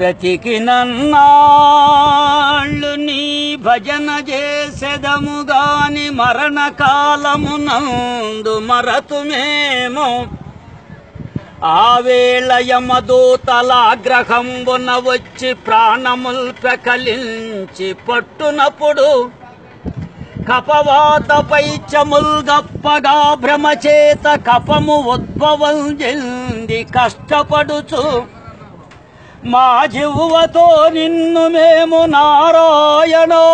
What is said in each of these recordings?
బ్రతికి నన్నాళ్ళు నీ భజన చేసెదము గాని మరణ కాలమునందు మరతుమేమో ఆవేళ యమదూతల ఆగ్రహంబున వచ్చి ప్రాణముల్ ప్రకలించి పట్టునప్పుడు కపవాతపై చముల్ గప్పగా భ్రమచేత కపము ఉద్భవం చెంది కష్టపడుచు మా జివ్వతో నిన్ను మేము నారాయణో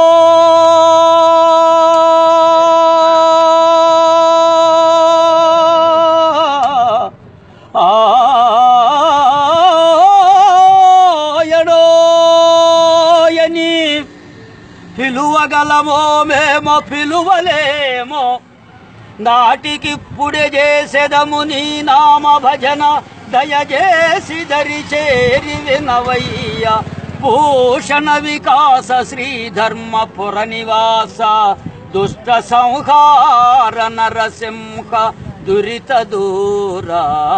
ఆయనోయని పిలువగలమో మేమో పిలువలేమో నాటికిప్పుడే చేసెదము నీ నామ భజన దయచేసి దరి చేరి వినవయ్య భూషణ వికాస శ్రీధర్మపుర నివాస దుష్ట సంహార నరసింహ దురిత దూరా